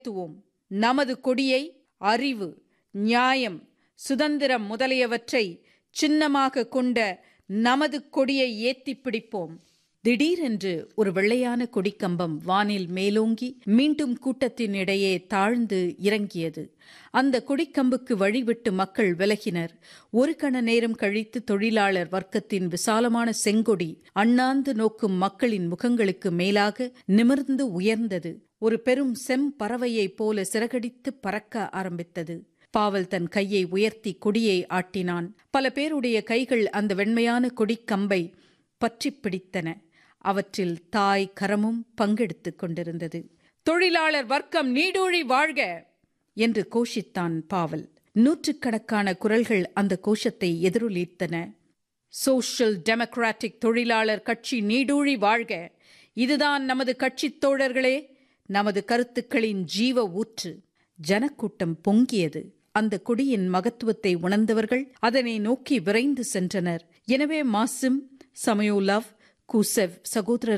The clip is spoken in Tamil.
உயர்த்துவோம் நமது கொடியை அறிவு நியாயம் சுதந்திரம் முதலியவற்றை சின்னமாக கொண்ட நமது கொடியை ஏத்திப் பிடிப்போம் திடீரென்று ஒரு வெள்ளையான கொடிக்கம்பம் வானில் மேலோங்கி மீண்டும் கூட்டத்தின் இடையே தாழ்ந்து இறங்கியது அந்த கொடிக்கம்புக்கு வழிவிட்டு மக்கள் விலகினர் ஒரு கண நேரம் கழித்து தொழிலாளர் வர்க்கத்தின் விசாலமான செங்கொடி அண்ணாந்து நோக்கும் மக்களின் முகங்களுக்கு மேலாக நிமிர்ந்து உயர்ந்தது ஒரு பெரும் செம் பறவையைப் போல சிறகடித்து பறக்க ஆரம்பித்தது பாவல் தன் கையை உயர்த்தி கொடியை ஆட்டினான் பல பேருடைய கைகள் அந்த வெண்மையான கொடிக்கம்பை பற்றிப் பிடித்தன அவற்றில் தாய் கரமும் பங்கெடுத்துக் கொண்டிருந்தது தொழிலாளர் வர்க்கம் நீடூழி வாழ்க என்று கோஷித்தான் பாவல் நூற்றுக்கணக்கான குரல்கள் அந்த கோஷத்தை எதிரொலித்தன சோஷியல் டெமோக்ராட்டிக் தொழிலாளர் கட்சி நீடூழி வாழ்க இதுதான் நமது கட்சித் தோழர்களே நமது கருத்துக்களின் ஜீவ ஊற்று ஜனக்கூட்டம் பொங்கியது அந்த கொடியின் மகத்துவத்தை உணர்ந்தவர்கள் அதனை நோக்கி விரைந்து சென்றனர் எனவே மாசிம் சமயோலவ் கூசெவ் சகோதரர்